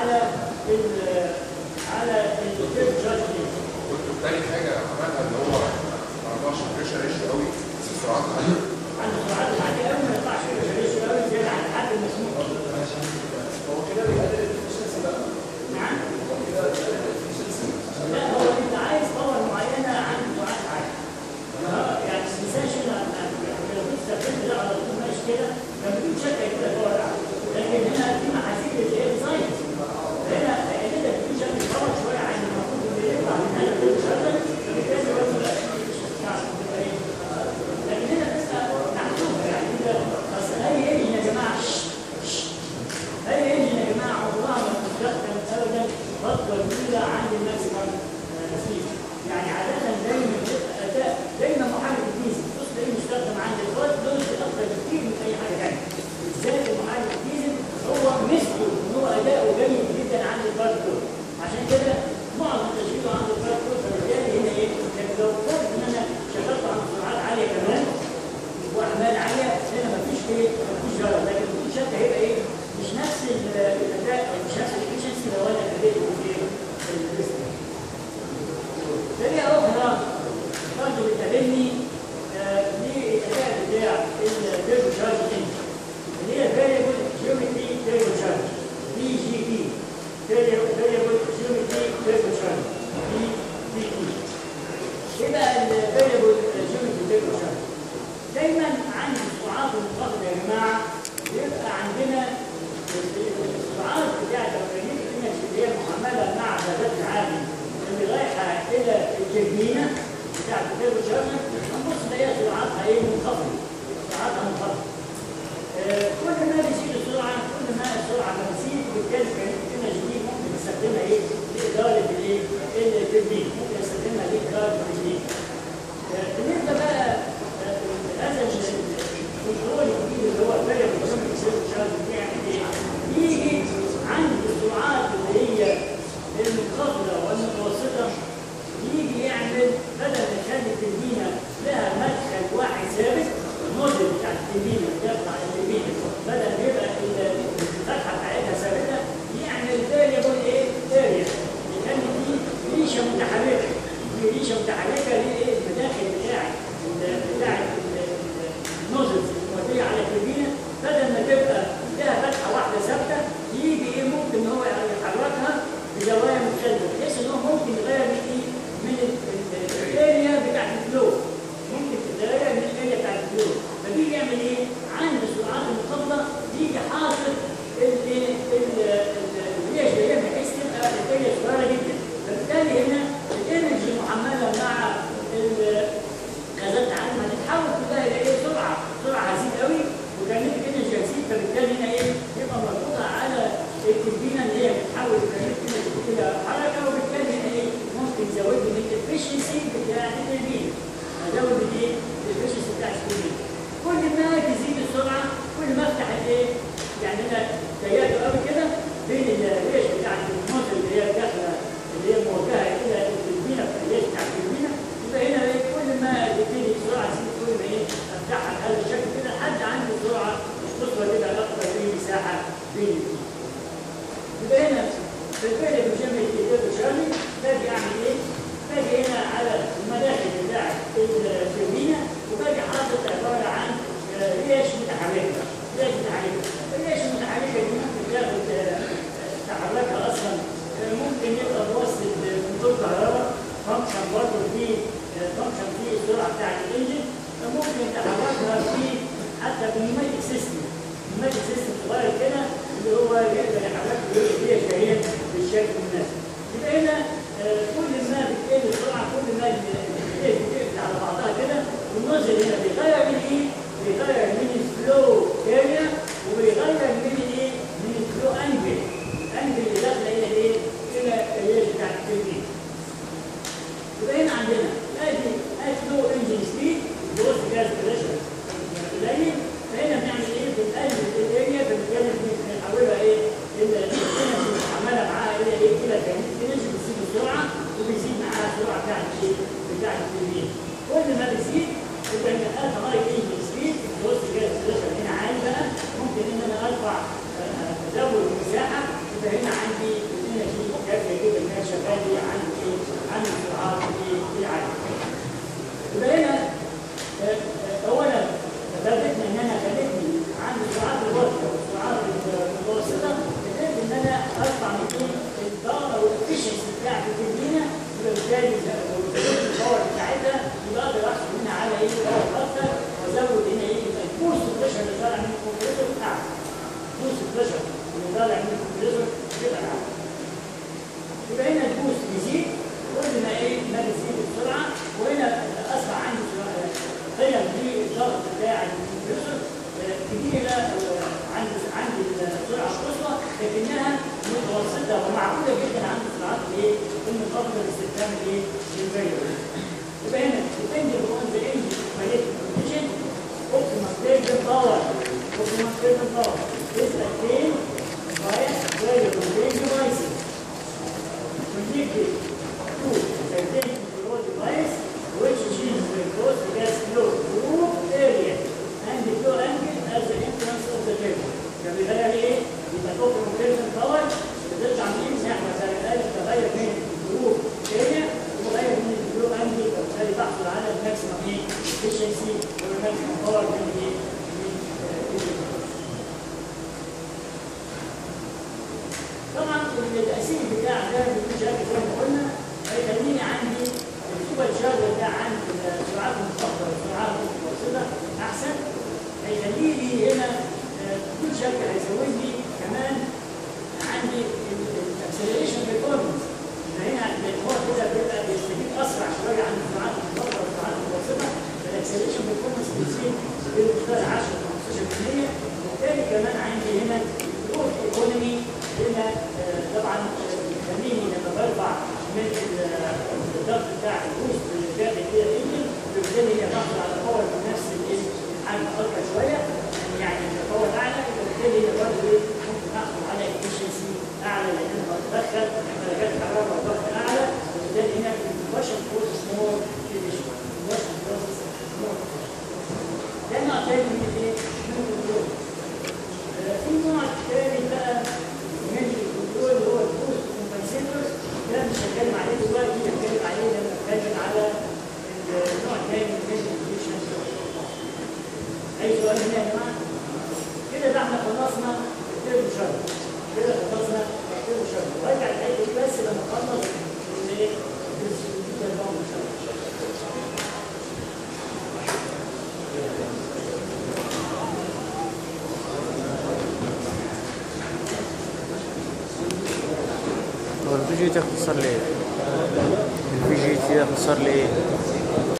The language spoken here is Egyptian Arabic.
على ال على التيرب شارج تاني حاجه عملها اللي هو ما رضاش بريشر ريشيو قوي بس السرعات عاليه عن السرعات العاليه قوي ما يطلعش ريش قوي زياده عن الحد المسموح هو كده بيقلل الافشنسي بقى نعم هو كده بيقلل الافشنسي لا هو انت عايز باور معينه عن سرعات عاليه اه يعني ما تنساش ان يعني لو كنت استخدمت ده على طول ماشي كده لما تكون شكل كده باور عالي لكن هنا في محاسيب اللي هي ديزاين هنا هنا في شكل باور شويه عن المفروض اللي يطلع من هنا كل شغله فبالتالي برضه لا مش بتبقى ايه لكن هنا بس محسوبه يعني انت اصل اي ايجن يا جماعه اي ايجن يا جماعه عمرها ما بتستخدم ابدا فتره طويله عند الماكسيمم نسيج يعني عاده دايما بتبقى اداء دايما محرك الديزل بص تلاقيه مستخدم عند الفات لوز اكتر بكتير من اي حاجه ثانيه بالذات المحرك الديزل هو ميزته ان هو اداؤه جيد جدا عند الفات لوز عشان كده معظم تشغيله عند الفات لوز فبالتالي هنا ايه لكن لو فرض ان انا شغلته عند سرعات عاليه كمان واعمال عاليه هنا مفيش ايه مفيش جرى لكن بدون شك هيبقى ايه مش نفس ال- الاداء او مش نفس الافشنسي لو انا اديته في في الريست طريقه اخرى برضه بتقابلني آه، للاداء بتاع التيربو شارج انجن اللي هي فاريبل جيومتري تيربو شارج بي جي تي فاريبل جيومتري تيربو شارج بي جي تي ايه بقى الفاريبل جيومتري تيربو شارج دايما عند السرعات المنخفضه يا جماعه بيبقى عندنا السرعات بتاعت الاورجانيك ايمج اللي هي محمله مع غازات العادي اللي رايحه الى الجرمينه بتاعت التيربو شارجر هنبص نلاقيها سرعاتها ايه منخفضه سرعاتها منخفضه آه، كل ما بيزيد السرعه كل ما السرعه بتزيد وبالتالي كانت الايمج دي ممكن نستخدمها ايه لاداره الايه التربين ممكن نستخدمها لاداره التربين بالنسبه بقى آه، هذا الكنترول الجديد اللي هو الفرق بين الشارج بيعمل ايه؟ بيجي عند السرعات اللي هي المنخفضه والمتوسطه يجي يعمل بدل ما يخلي التنبينه لها مدخل واحد ثابت الموديل بتاع التنبينه بيطلع التنبينه بدل ما يبقى ال- الفتحه بتاعتها ثابته يعمل فاريبل ايه؟ فاريبل يخلي دي ريشه متحركه دي ريشه متحركه لايه؟ المداخل بتاعت ال- بتاعت ال- ال- النوزلز الموديه على التنبينه بدل ما تبقى لها فتحه واحده ثابته يجي ايه ممكن ان هو يحركها بزوايا مختلفه بحيث ان هو ممكن يغير من ايه؟ من ال- ال- الاريا بتاعت الفلو ممكن تغير من الاريا بتاعت الفلو فبيجي يعمل ايه؟ عند السرعات المنخفضه يجي حاطط ال- ال- ال- ال- الريش ده بحيث تبقى الاريا صغيره جدا فبالتالي هنا الانرجي المحمله مع ال- غازات العالم هتتحول كلها الى ايه؟ سرعه سرعه هتزيد قوي وكانت الانرجي هتزيد فبالتالي هنا ايه؟ يبقى مربوطه على التربينه اللي هي بتحول كانت الانرجي الى حركه وبالتالي هنا ايه؟ ممكن تزود من الافشنسي بتاع التربينه ازود من ايه؟ الافشنسي بتاع التربينه كل ما تزيد السرعه كل ما افتح الايه؟ يعني انا ضيقته قوي كده بين الريش بتاع الموتور اللي هي داخله اللي هي موجهه الى التربينه في الريش بتاع التربينه يبقى هنا ايه كل ما تبتدي السرعه تزيد كل ما ايه افتحها بهذا الشكل كده لحد عند السرعه القصوى كده اكثر في مساحه بين الاثنين. يبقى هنا في الفعل بجمع الكتاب الشامل باجي اعمل ايه؟ باجي هنا على المداخل بتاعت التربينه وباجي حاطط عباره عن آه، ريش متحركه ريش متحركه الريش المتحركه دي ممكن تاخد آه، تحركها اصلا آه، ممكن يبقى بواسطه موتور كهرباء فانكشن برضه في فانكشن في السرعه بتاعت الانجن ممكن تحركها في حتى بالنيماتيك سيستم النيماتيك سيستم صغير كده اللي هو يقدر يحرك هي شهية بالشكل المناسب يبقى هنا آه، كل ما بتقل السرعه كل ما الريش بتقفل على بعضها كده والنوزل هنا بيغير من ايه؟ بيغير من الفلو اريا وبيغير من الايه؟ من الفلو انجل الانجل اللي داخله الى الايه؟ الى الريش بتاعت التربين يبقى هنا عندنا ادي ادي لو انجن سبيد بوست جاز بريشر قليل فهنا بنعمل ايه؟ بنقلل الاريا فبالتالي بنحولها ايه؟ الانرجي اللي عمالها معاها الى ايه؟ الى كانت الانرجي بتزيد السرعه وبيزيد معاها السرعه بتاعت الايه؟ بتاعت التنين كل ما بيزيد يبقى ان الفا هاي انجن سبيد بوست جاز بريشر هنا عالي بقى ممكن ان انا ارفع آه، ازود المساحه يبقى هنا عندي وبالتالي وزودت الباور بتاعتها يبقى اقدر احصل منها على ايه باور اكتر وازود هنا ايه يبقى البوست بريشر اللي طالع من الكمبريسور اعلى بوست بريشر اللي طالع من الكمبريسور يبقى اعلى يبقى هنا البوست بيزيد كل ما ايه ما بتزيد السرعه وهنا اصبح عندي سرعة- قيم للضغط بتاع الكمبريسور آه، كبيره آه، عند عند السرعه القصوى لكنها متوسطه ومعقوله جدا عند سرعات الايه؟ المفضل استخدام الايه؟ الفاريبل يبقى هنا depending on the engine operating condition optimal turbine power optimal turbine power is attained by variable range devices connected to the tank control device which changes the gross gas flow through area and the flow angle as the entrance of the turbine. يعني بيغير ايه؟ يبقى توقف turbine power بترجع منين؟ نعمل تغير تغير من الجروب area وغير من الجلو انجل وبالتالي تحصل على الماكسيمم ايه؟ efficiency والماكسيمم باور من ايه؟ من آه، الجروب. طبعا التاثير بتاع ده بالمشاكل زي ما قلنا هيخليني عندي السوبر شارجر ده عند السرعات المنخفضه والسرعات المتوسطه احسن هيخلي لي هنا آه، كل شركه هيزود لي كمان عندي الاكسلريشن بيرفورمانس هنا هو كده بيبقى بيستفيد اسرع شويه عن السرعات المنخفضه والسرعات المتوسطه فالاكسلريشن بيرفورمانس بيزيد بمقدار 10 15% وبالتالي كمان عندي هنا الروح ايكونومي هنا آه، طبعا آه، بيخليني لما برفع من ال- الضغط بتاع البوست اللي داخل كده الانجن بيخليني بحصل على باور بنفس الايه الحجم اكبر شويه يعني باور اعلى وبالتالي هنا برضه ايه ممكن احصل على efficiency اعلى لان انا بدخل درجات حراره وضغط اعلى وبالتالي هنا الكومبشن بروسس مور efficient الكومبشن بروسس مور ده نوع تاني من الايه؟ من الكنترول في نوع تاني بقى من الكنترول اللي هو البوست كومبنسيتور ده مش هتكلم عليه دلوقتي هتكلم عليه لما اتكلم على النوع الثاني من الانفكشن اي سؤال هنا يا جماعه؟ كده ده احنا خلصنا الترم شهر كده خلصنا الترم شهر وارجع الحته دي بس لما اخلص الايه؟ الترم شهر هو الفي جي تي اختصر ليه؟ الفي جي تي اختصر ليه؟